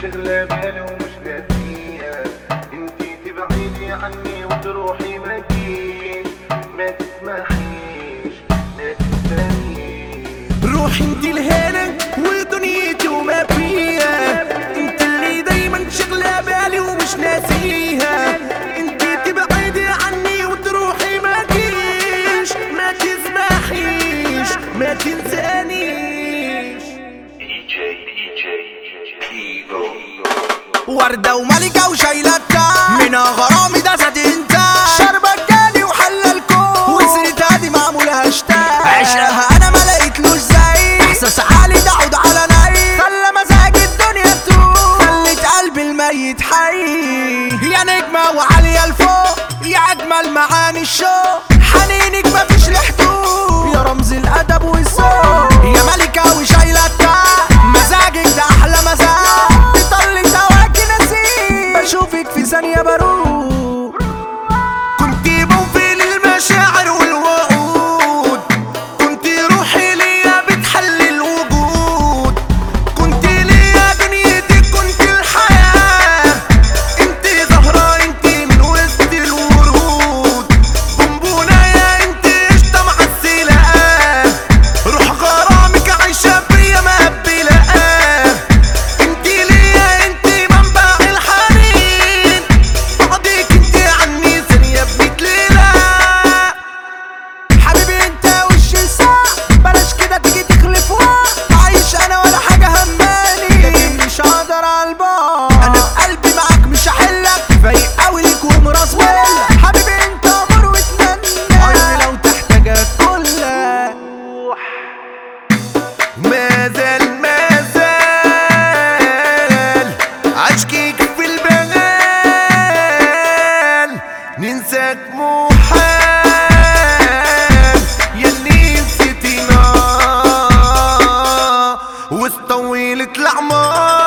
شغلة بالي ومش ناسيها انتي تبعدي عني وتروحي مكين ما تسمحيش ما تستنيش روحي انت الهنا ودنيتي وما فيها انت اللي دايما شغلة بالي ومش ناسيها انت تبعدي عني وتروحي ما تجيش ما تسمحيش ما تنسانيش DJ DJ Evo وردة وملكة وشايلة التاج من غرامي ده زاد انت شربك جالي وحل الكون وسيرتها دي معمولة هاشتاج عشقها انا ما لقيتلوش زي احساس عالي ده عود على ناي خلى مزاج الدنيا تروح خلت قلبي الميت حي يا نجمة وعالية لفوق يا اجمل معاني الشوق حنينك مفيش ريحته يا رمز الادب والذوق يا ملكة وشايلة التاج مزاجك ده احلى مزاج بيطلي هواكي نسيم بشوفك في ثانية بروح كنت بوفي للمشاعر والوعود كنت روحي ليا بتحل الوجود كنت ليا دنيتي كنت الحياة انت زهرة انت من وسط الورود بونبونة يا انت قشطة معسلة روح غرامك عايشة فيا مقبلة انت ليا انت منبع الحنين بعدك انت عني ثانية بميت ليلة حبيبي انت وش الساعة بلاش كده تيجي تخلف وقت عايش انا ولا حاجة هماني لكن مش هقدر على البار انا بقلبي معاك مش هحلك فايق قوي ليك ومراسولك حبيبي انت امر واتمنى عيوني لو تحتاجك كلك ما زال ما زال عشقك في البغال ننساك محال يلي نسيتينا وطولت الأعمار